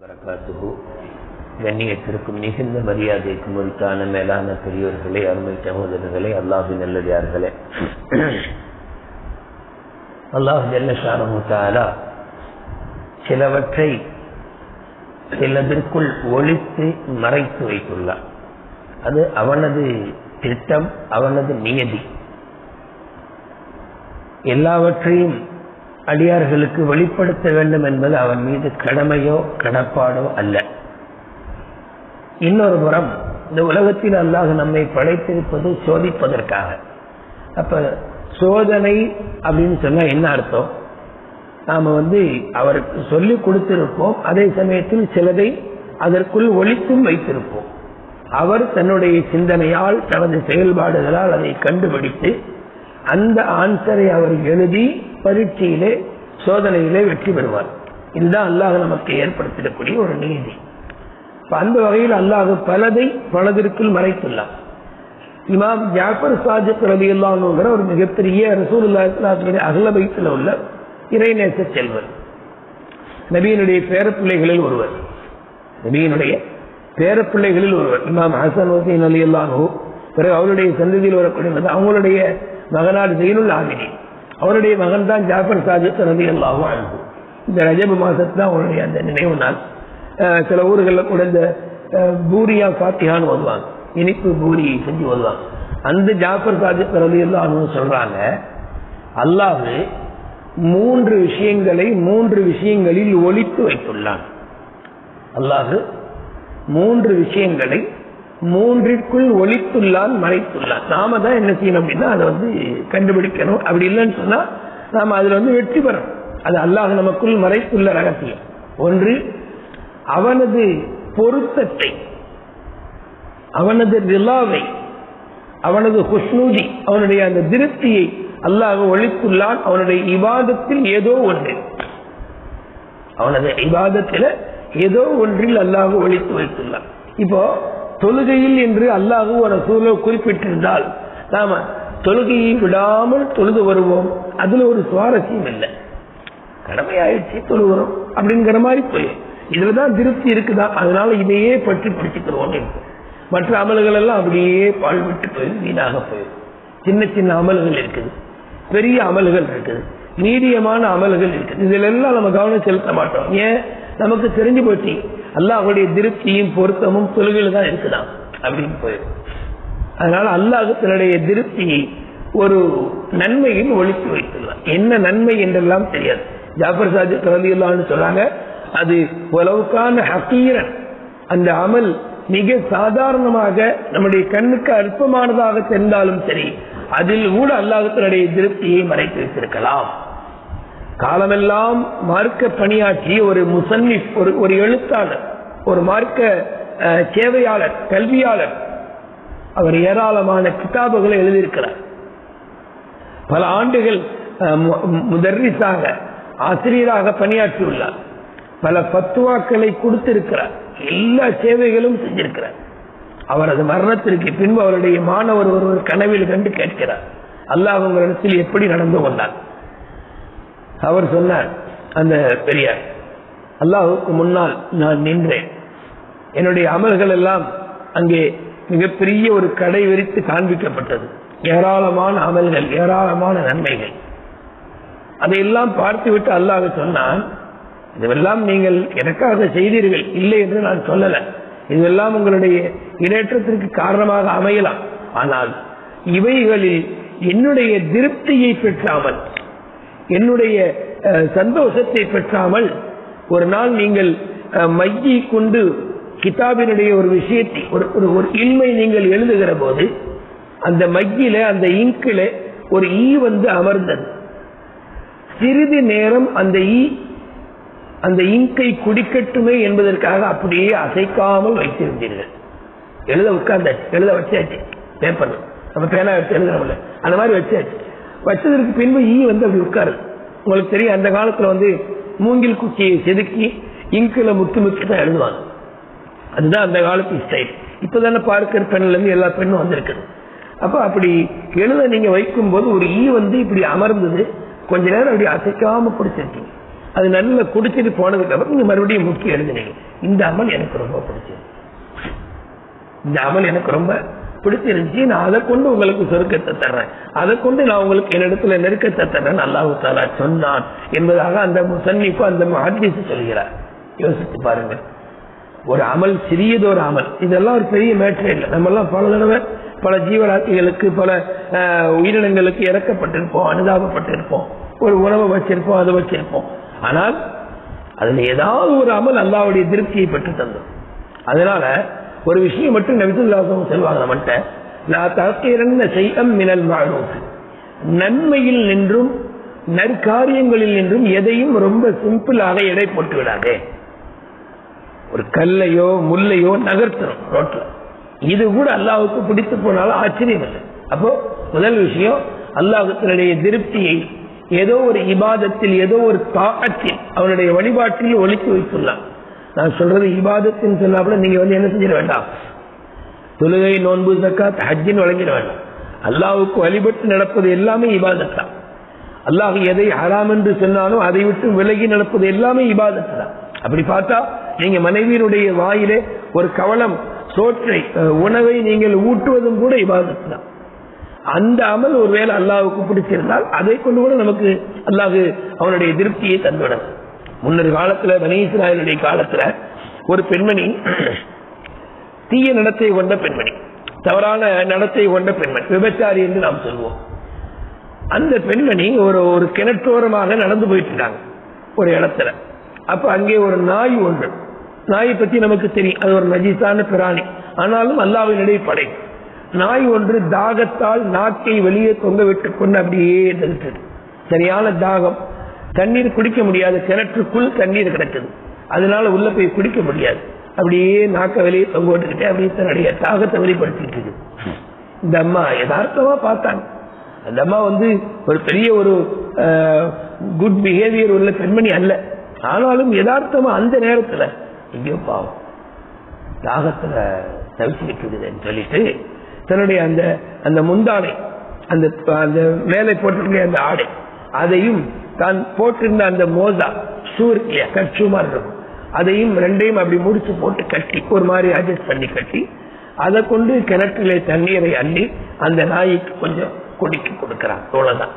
வரகாத்துகு கண்ணியத்திற்கும் மிகுந்த மரியாதைக்கும் உரித்தான மேலான பெரியோர்களே அருமை சகோதரர்களே அல்லாஹு நல்லடியார்களே அல்லாஹ் ஜல்லஷானமுத்தாலா சிலவற்றை சிலதற்குள் ஒழித்து மறைத்து வைத்துள்ளார் அது அவனது திட்டம் அவனது நியதி எல்லாவற்றையும் அடியார்களுக்கு வெளிப்படுத்த வேண்டும் என்பது அவன் மீது கடமையோ கடப்பாடோ அல்ல இன்னொரு புறம் இந்த உலகத்தில் அல்லாஹ் நம்மை படைத்திருப்பது சோதிப்பதற்காக அப்ப சோதனை அப்படின்னு சொன்னா என்ன அர்த்தம் நாம வந்து அவருக்கு சொல்லி கொடுத்திருப்போம் அதே சமயத்தில் சிலதை அதற்குள் ஒழித்தும் வைத்திருப்போம் அவர் தன்னுடைய சிந்தனையால் தனது செயல்பாடுகளால் அதை கண்டுபிடித்து அந்த ஆன்சரை அவர் எழுதி பரீட்சையிலே சோதனையிலே வெற்றி பெறுவார் இதுதான் அல்லாஹ் நமக்கு ஏற்படுத்திடக்கூடிய ஒரு நீதி அந்த வகையில் அல்லாஹ் பலதை பலதற்குள் மறைத்துள்ளார் இமாம் ஜாஃபர் சாஜித் ரவி அல்லாங்கிற ஒரு மிகப்பெரிய ரசூலுல்லாஹுடைய அகல வயிற்றில் உள்ள இறைநேச செல்வர் நபியினுடைய பேரப்பிள்ளைகளில் ஒருவர் நபியினுடைய பேரப்பிள்ளைகளில் ஒருவர் இமாம் ஹசன் ஹுசைன் அலி அல்லாஹூ பிறகு அவருடைய சந்ததியில் வரக்கூடியது அவங்களுடைய மகனார் ஜெயினுல் ஆமினி அவருடைய மகன் தான் ஜாஃபர் சாஜித் ரவி அல்லாஹும் அன்பு இந்த ரஜபு மாசத்து தான் அவருடைய அந்த நினைவு நாள் சில ஊர்களில் கூட இந்த பூரியா பாத்தியான்னு வருவாங்க இனிப்பு பூரி செஞ்சு வருவாங்க அந்த ஜாஃபர் சாஜித் ரவி அல்லாஹும் சொல்றாங்க அல்லாஹு மூன்று விஷயங்களை மூன்று விஷயங்களில் ஒழித்து வைத்துள்ளான் அல்லாஹு மூன்று விஷயங்களை மூன்றிற்குள் ஒழித்துள்ளான் மறைத்துள்ளான் நாம தான் என்ன செய்யணும் அப்படின்னா அதை வந்து கண்டுபிடிக்கணும் அப்படி இல்லைன்னு சொன்னா நாம அதுல வந்து வெற்றி பெறணும் அது அல்லாஹ் நமக்குள் மறைத்துள்ள ரகசியம் ஒன்று அவனது பொருத்தத்தை அவனது ரிலாவை அவனது ஹுஷ்னூதி அவனுடைய அந்த திருப்தியை அல்லாஹ் ஒழித்துள்ளான் அவனுடைய இவாதத்தில் ஏதோ ஒன்று அவனது இவாதத்தில் ஏதோ ஒன்றில் அல்லாஹ் ஒழித்து வைத்துள்ளான் இப்போ தொழுகையில் என்று அல்லாஹு ஒரு சூழலை குறிப்பிட்டிருந்தால் நாம தொழுகையை விடாமல் தொழுது வருவோம் அதுல ஒரு சுவாரஸ்யம் இல்லை கடமையாயிடுச்சு தொழுகிறோம் அப்படிங்கிற மாதிரி போய் இதுலதான் திருப்தி இருக்குதா அதனால இதையே பற்றி பிடிச்சுக்கிறோம் மற்ற அமல்கள் எல்லாம் அப்படியே பாழ்விட்டு போயிடும் வீணாக போயிடும் சின்ன சின்ன அமல்கள் இருக்குது பெரிய அமல்கள் இருக்குது மீடியமான அமல்கள் இருக்குது இதுல எல்லாம் நம்ம கவனம் செலுத்த மாட்டோம் ஏன் நமக்கு தெரிஞ்சு போச்சு அல்லாஹுடைய திருப்தியும் பொருத்தமும் தொழுகையில் தான் இருக்குதான் அப்படின்னு போயிடும் அதனால அல்லாஹு தன்னுடைய திருப்தியை ஒரு நன்மையில் ஒழித்து வைத்துள்ளார் என்ன நன்மை என்றெல்லாம் தெரியாது ஜாஃபர் சாஜி ரலியுல்லான்னு சொல்றாங்க அது உலவுக்கான ஹக்கீரன் அந்த அமல் மிக சாதாரணமாக நம்முடைய கண்ணுக்கு அற்பமானதாக தெரிந்தாலும் சரி அதில் கூட அல்லாஹத்தினுடைய திருப்தியை மறைத்து வைத்திருக்கலாம் காலமெல்லாம் மார்க்க பணியாற்றிய ஒரு முசன்னிப் ஒரு ஒரு எழுத்தாளர் ஒரு மார்க்க சேவையாளர் கல்வியாளர் அவர் ஏராளமான கிதாபுகளை எழுதியிருக்கிறார் பல ஆண்டுகள் முதர்ரிசாக ஆசிரியராக பணியாற்றியுள்ளார் பல பத்துவாக்களை கொடுத்திருக்கிறார் எல்லா சேவைகளும் செஞ்சிருக்கிறார் அவரது மரணத்திற்கு பின்பு அவருடைய மாணவர் ஒருவர் கனவில் கண்டு கேட்கிறார் அல்லாஹ் உங்களிடத்தில் எப்படி நடந்து கொண்டார் அவர் சொன்னார் அந்த பெரியார் அல்லாஹுக்கு முன்னால் நான் நின்றேன் என்னுடைய அமல்கள் எல்லாம் அங்கே மிகப்பெரிய ஒரு கடை விரித்து காண்பிக்கப்பட்டது ஏராளமான அமல்கள் ஏராளமான நன்மைகள் அதையெல்லாம் பார்த்துவிட்டு அல்லாஹ் சொன்னான் இதுவெல்லாம் நீங்கள் எனக்காக செய்தீர்கள் இல்லை என்று நான் சொல்லல இதுவெல்லாம் உங்களுடைய இடேற்றத்திற்கு காரணமாக அமையலாம் ஆனால் இவைகளில் என்னுடைய திருப்தியை பெற்றாமல் என்னுடைய சந்தோஷத்தை பெற்றாமல் ஒரு நாள் நீங்கள் மையை கொண்டு கிதாபினுடைய ஒரு விஷயத்தை ஒரு ஒரு இன்மை நீங்கள் எழுதுகிற போது அந்த மையில அந்த இங்கில ஒரு ஈ வந்து அமர்ந்தது சிறிது நேரம் அந்த ஈ அந்த இங்கை குடிக்கட்டுமே என்பதற்காக அப்படியே அசைக்காமல் வைத்திருந்தீர்கள் எழுத உட்கார்ந்த எழுத வச்சாச்சு பேப்பர் நம்ம பேனா வச்சு எழுதுறோம்ல அந்த மாதிரி வச்சாச்சு வச்சதற்கு பின்பு ஈ வந்து அப்படி உட்காரு உங்களுக்கு தெரியும் அந்த காலத்துல வந்து மூங்கில் குச்சியை செதுக்கி இங்குல முத்து முத்து தான் எழுதுவாங்க அதுதான் அந்த காலத்து ஸ்டைல் இப்பதானே பார்க்கர் பெண்ல இருந்து எல்லா பெண்ணும் வந்திருக்குது அப்ப அப்படி எழுத நீங்க வைக்கும் போது ஒரு ஈ வந்து இப்படி அமர்ந்தது கொஞ்ச நேரம் அப்படி அசைக்காம பிடிச்சிருக்கீங்க அது நல்ல குடிச்சிட்டு போனதுக்கு அப்புறம் நீங்க மறுபடியும் முக்கிய எழுதுனீங்க இந்த அமல் எனக்கு ரொம்ப பிடிச்சது இந்த அமல் எனக்கு ரொம்ப பிடிச்சிருந்துச்சு நான் அதை கொண்டு உங்களுக்கு சொருக்கத்தை தர்றேன் அதை கொண்டு நான் உங்களுக்கு என்னிடத்துல நெருக்கத்தை தர்றேன் அல்லாஹு தாலா சொன்னான் என்பதாக அந்த முசன்னிப்பு அந்த மஹதீஸ் சொல்கிறார் யோசிச்சு பாருங்க ஒரு அமல் சிறியது ஒரு அமல் இதெல்லாம் ஒரு பெரிய மேட்டரே இல்லை நம்ம எல்லாம் பல தடவை பல ஜீவராசிகளுக்கு பல ஆஹ், உயிரினங்களுக்கு இறக்கப்பட்டிருப்போம் அனுதாபப்பட்டிருப்போம் ஒரு உணவை வச்சிருப்போம் அதை வச்சிருப்போம் ஆனால் அதுல ஏதாவது ஒரு அமல் அல்லாவுடைய திருப்தியை பெற்று தந்தோம் அதனால ஒரு விஷயம் மட்டும் நபிசுல்லாசம் சொல்லுவாங்க நம்மகிட்ட நான் தற்கிறன்ன செய்யம் மினல் மாறும் நன்மையில் நின்றும் நற்காரியங்களில் நின்றும் எதையும் ரொம்ப சிம்பிளாக எடை போட்டு விடாதே ஒரு கல்லையோ முல்லையோ நகர்த்தணும் ரோட்ல இது கூட அல்லாவுக்கு பிடித்து போனாலும் ஆச்சரியம் இல்லை அப்போ முதல் விஷயம் அல்லாஹத்தினுடைய திருப்தியை ஏதோ ஒரு இபாதத்தில் ஏதோ ஒரு தாக்கத்தில் அவனுடைய வழிபாட்டில் ஒழித்து வைத்துள்ளான் நான் சொல்றது இபாதத்தின் சொன்னா கூட நீங்க வந்து என்ன செஞ்சிட வேண்டாம் தொழுகை நோன்பு சக்காத் ஹஜ்ஜின் வழங்கிட வேண்டாம் அல்லாவுக்கு வழிபட்டு நடப்பது எல்லாமே இபாதத் தான் அல்லாஹ் எதை ஹராம் என்று சொன்னாலும் அதை விட்டு விலகி நடப்பது எல்லாமே இபாதத் தான் அப்படி பார்த்தா நீங்க மனைவியினுடைய வாயிலே ஒரு கவலம் சோற்றை அஹ், உணவை நீங்கள் ஊட்டுவதும் கூட இபாதத் தான் அந்த அமல் ஒருவேளை அல்லாவுக்கு பிடிச்சிருந்தால் அதை கொண்டு கூட நமக்கு அல்லாஹ் அவனுடைய திருப்தியை தந்துவிடும் முன்னொரு காலத்துல பனீஸ்ராயலுடைய காலத்துல ஒரு பெண்மணி தீய நடத்தை கொண்ட பெண்மணி தவறான நடத்தை கொண்ட பெண்மணி விபச்சாரி என்று நாம் சொல்வோம் அந்த பெண்மணி ஒரு ஒரு கிணற்றோரமாக நடந்து போயிட்டு இருக்காங்க ஒரு இடத்துல அப்ப அங்கே ஒரு நாய் ஒன்று நாயை பத்தி நமக்கு தெரியும் அது ஒரு நஜீசான பிராணி ஆனாலும் அல்லாவினுடைய படை நாய் ஒன்று தாகத்தால் நாக்கை வெளியே தொங்க விட்டு கொண்டு அப்படியே நிறுத்தது சரியான தாகம் தண்ணீர் குடிக்க முடியாது கிணற்றுக்குள் தண்ணீர் கிடக்குது அதனால உள்ள போய் குடிக்க முடியாது அப்படியே நாக்க வெளியே தொங்க விட்டுக்கிட்டே அப்படியே தன்னுடைய தாகத்தை வெளிப்படுத்திட்டு இருக்கு இந்த அம்மா யதார்த்தமா பார்த்தாங்க அந்த அம்மா வந்து ஒரு பெரிய ஒரு குட் பிஹேவியர் உள்ள பெண்மணி அல்ல ஆனாலும் யதார்த்தமா அந்த நேரத்துல ஐயோ பாவம் தாகத்துல தவிச்சுக்கிட்டு இருக்குதுன்னு சொல்லிட்டு தன்னுடைய அந்த அந்த முந்தானை அந்த அந்த மேலே போட்டிருக்க அந்த ஆடை அதையும் தான் போட்டிருந்த அந்த மோசா ஷூ இருக்கு இல்லையா கட்சு மாதிரி இருக்கும் அதையும் ரெண்டையும் அப்படி முடிச்சு போட்டு கட்டி ஒரு மாதிரி அட்ஜஸ்ட் பண்ணி கட்டி அதை கொண்டு கிணற்றிலே தண்ணீரை அள்ளி அந்த நாய்க்கு கொஞ்சம் குடிக்க கொடுக்கிறான் அவ்வளவுதான்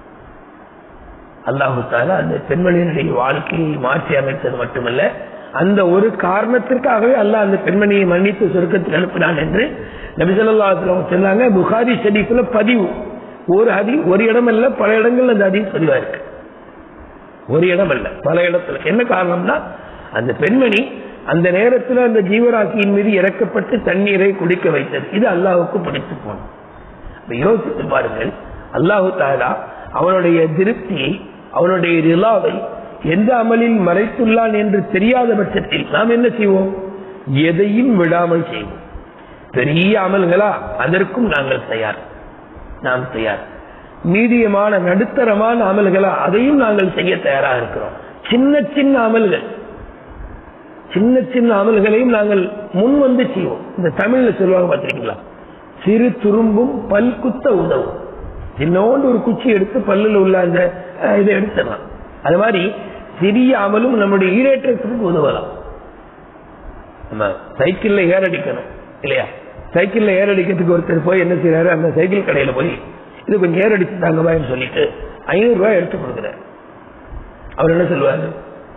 அல்லாஹு தாலா அந்த பெண்மணியினுடைய வாழ்க்கையை மாற்றி அமைத்தது மட்டுமல்ல அந்த ஒரு காரணத்திற்காகவே அல்லாஹ் அந்த பெண்மணியை மன்னித்து சுருக்கத்துக்கு அனுப்பினான் என்று நபிசல்லா சொன்னாங்க புகாரி ஷெரீஃப்ல பதிவு ஒரு அதி ஒரு இடம் அல்ல பல இடங்கள் அந்த அதி பதிவா இருக்கு ஒரு இடம் அல்ல பல இடத்துல என்ன காரணம்னா அந்த பெண்மணி அந்த நேரத்தில் அந்த ஜீவராசியின் மீது இறக்கப்பட்டு தண்ணீரை குடிக்க வைத்தது இது அல்லாஹுக்கு பிடித்து போனது அப்ப யோசித்து பாருங்கள் அல்லாஹு தாலா அவனுடைய திருப்தியை அவனுடைய ரிலாவை எந்த அமலில் மறைத்துள்ளான் என்று தெரியாத பட்சத்தில் நாம் என்ன செய்வோம் எதையும் விடாமல் செய்வோம் பெரிய அமல்களா அதற்கும் நாங்கள் தயார் நாம் தயார் மீடியமான நடுத்தரமான அமல்களா அதையும் நாங்கள் செய்ய தயாராக இருக்கிறோம் சின்ன சின்ன அமல்கள் சின்ன சின்ன அமல்களையும் நாங்கள் முன் வந்து செய்வோம் இந்த தமிழ்ல சொல்லுவாங்க பாத்திருக்கீங்களா சிறு துரும்பும் பல் குத்த உதவும் சின்னோண்டு ஒரு குச்சி எடுத்து பல்லில் உள்ள அந்த அஹ், இதை எடுத்துடலாம் அது மாதிரி சிறிய அமலும் நம்முடைய ஈரேற்றத்துக்கு உதவலாம் நம்ம சைக்கிள்ல ஏர் அடிக்கணும் இல்லையா சைக்கிள்ல ஏர் அடிக்கிறதுக்கு ஒருத்தர் போய் என்ன செய்யறாரு அந்த சைக்கிள் கடையில போய் இது கொஞ்சம் ஏர் அடிச்சு தாங்கப்பான்னு சொல்லிட்டு ஐநூறு ரூபாய் எடுத்து கொடுக்குறாரு அவர் என்ன சொல்லுவாரு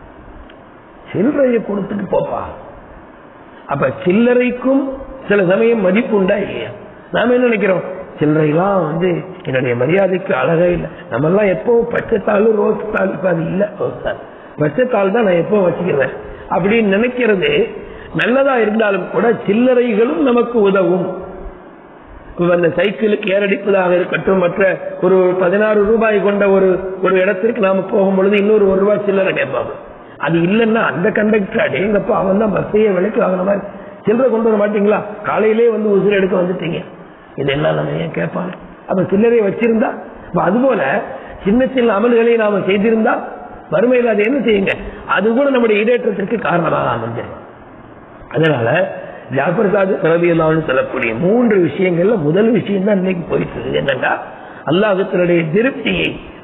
சில்லறையை கொடுத்துட்டு போப்பா அப்ப சில்லறைக்கும் சில சமயம் மதிப்பு உண்டா இல்லையா நாம என்ன நினைக்கிறோம் சில்லறைலாம் வந்து என்னுடைய மரியாதைக்கு அழகே இல்லை நம்ம எல்லாம் எப்பவும் பச்சைத்தாள் ரோஸ் தாள் இப்ப அது இல்ல ரோஸ் தாள் பச்சைத்தாள் தான் நான் எப்பவும் வச்சுக்கிறேன் அப்படின்னு நினைக்கிறது நல்லதா இருந்தாலும் கூட சில்லறைகளும் நமக்கு உதவும் இப்ப அந்த சைக்கிளுக்கு ஏறடிப்பதாக இருக்கட்டும் மற்ற ஒரு பதினாறு ரூபாய் கொண்ட ஒரு ஒரு இடத்திற்கு நாம போகும் பொழுது இன்னொரு ஒரு ரூபாய் சில்லறை கேட்பாங்க அது இல்லைன்னா அந்த கண்டக்டர் அடேங்கப்பா அவன் தான் பஸ்ஸையே விலைக்கு வாங்கின மாதிரி சில்லறை கொண்டு வர மாட்டீங்களா காலையிலே வந்து உசுறு எடுக்க வந்துட்டீங்க இதெல்லாம் நம்ம ஏன் கேட்பாங்க அப்ப சில்லறையை வச்சிருந்தா அப்ப அதுபோல சின்ன சின்ன அமல்களை நாம செய்திருந்தா வறுமையில் அதை என்ன செய்யுங்க அது கூட நம்முடைய இடேற்றத்திற்கு காரணமாக அமைஞ்சிடும் அதனால ஜாஃபர் சாது ரவியல்லான்னு சொல்லக்கூடிய மூன்று விஷயங்கள்ல முதல் விஷயம் தான் இன்னைக்கு போயிட்டு இருக்குது என்னன்னா அல்லாஹத்தினுடைய திருப்தியை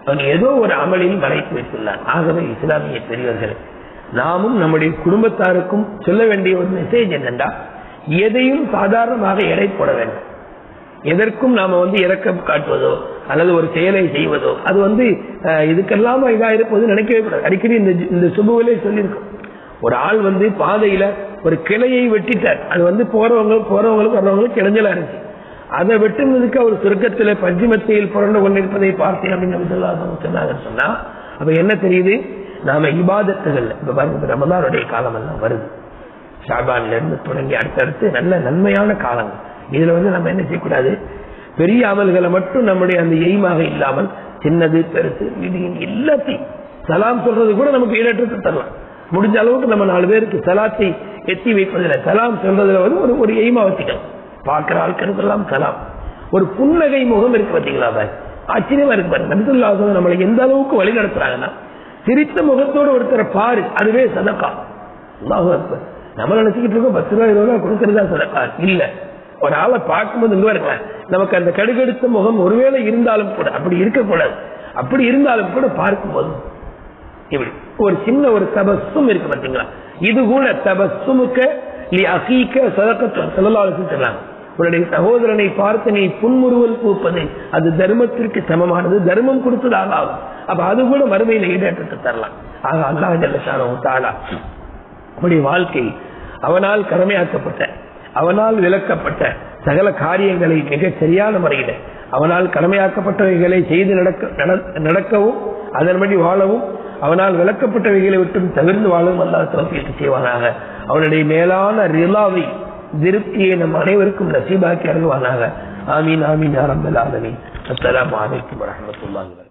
அவன் ஏதோ ஒரு அமலில் மறைத்து வைத்துள்ளான் ஆகவே இஸ்லாமிய பெரியவர்களே நாமும் நம்முடைய குடும்பத்தாருக்கும் சொல்ல வேண்டிய ஒரு மெசேஜ் என்னென்றா எதையும் சாதாரணமாக எடை போட வேண்டும் எதற்கும் நாம வந்து இறக்கம் காட்டுவதோ அல்லது ஒரு செயலை செய்வதோ அது வந்து அஹ், இதுக்கெல்லாம் இதா இருப்பது நினைக்கவே கூடாது அடிக்கடி இந்த இந்த சுபுவிலே சொல்லியிருக்கோம் ஒரு ஆள் வந்து பாதையில ஒரு கிளையை வெட்டிட்டார் அது வந்து போறவங்க போறவங்களுக்கு வர்றவங்களுக்கு இடைஞ்சலா இருந்துச்சு அதை வெட்டுனதுக்கு அவர் சுருக்கத்துல பஞ்சுமத்தையில் புரண்டு கொண்டிருப்பதை பார்த்தேன் அப்படின்னு நபி ஸல்லல்லாஹு அலைஹி வஸல்லம் சொன்னாங்கன்னு சொன்னா அப்ப என்ன தெரியுது நாம இபாதத்துகள் இப்ப பாருங்க இப்ப ரமதானுடைய காலம் எல்லாம் வருது ஷாபான்ல இருந்து தொடங்கி அடுத்தடுத்து நல்ல நன்மையான காலங்கள் இதுல வந்து நம்ம என்ன செய்யக்கூடாது பெரிய அமல்களை மட்டும் நம்முடைய அந்த எய்மாக இல்லாமல் சின்னது பெருசு இது எல்லாத்தையும் சலாம் சொல்றது கூட நமக்கு ஈடற்றத்தை தரலாம் முடிஞ்ச அளவுக்கு நம்ம நாலு பேருக்கு சலாத்தை எத்தி வைப்பதில்லை சலாம் சொல்றதுல வந்து ஒரு ஒரு எய்மா வச்சுக்கலாம் பார்க்கிற ஆட்களுக்கெல்லாம் சலாம் ஒரு புன்னகை முகம் இருக்கு பாத்தீங்களா பாய் ஆச்சரியமா இருக்கு பாருங்க நபிசுல்லா நம்மளை எந்த அளவுக்கு வழி நடத்துறாங்கன்னா சிரித்த முகத்தோட ஒருத்தரை பாரு அதுவே சதக்கா அல்லாஹு அக்பர் நம்ம நினைச்சுக்கிட்டு இருக்கோம் பத்து ரூபாய் இருபது ரூபாய் கொடுக்கறதா சதக்கா இல்ல ஒரு ஆளை பார்க்கும்போது இங்க இருக்க நமக்கு அந்த கடுகடுத்த முகம் ஒருவேளை இருந்தாலும் கூட அப்படி இருக்கக்கூடாது அப்படி இருந்தாலும் கூட பார்க்கும்போது இப்படி ஒரு சின்ன ஒரு தபஸும் இருக்கு பாத்தீங்களா இது கூட தபஸுமுக்க நீ அகீக்க சதக்கத்துவம் செல்லலாலும் சொன்னாங்க உன்னுடைய சகோதரனை பார்த்து நீ புன்முறுவல் பூப்பது அது தர்மத்திற்கு சமமானது தர்மம் கொடுத்ததாக ஆகும் அப்ப அது கூட மறுமையில ஈடேற்றத்தை தரலாம் ஆக அல்லாஹ் ஜல்லஷானோ தாலா நம்முடைய வாழ்க்கை அவனால் கடமையாக்கப்பட்ட அவனால் விளக்கப்பட்ட சகல காரியங்களை மிக சரியான முறையில் அவனால் கடமையாக்கப்பட்டவைகளை செய்து நடக்க நட- நடக்கவும் அதன்படி வாழவும் அவனால் விளக்கப்பட்டவைகளை விட்டும் தவிர்த்து வாழவும் அல்லாஹ் தோப்பிற்கு செய்வானாக அவனுடைய மேலான ரிலாவை திருப்தியை நம் அனைவருக்கும் நசீபாக்கி அருள்வானாக ஆமீன் ஆமீன் ஆரம்பல் ஆலமீன் அஸ்ஸலாமு அலைக்கும் வரஹ்மத்துல்லாஹி வபரகாத்துஹு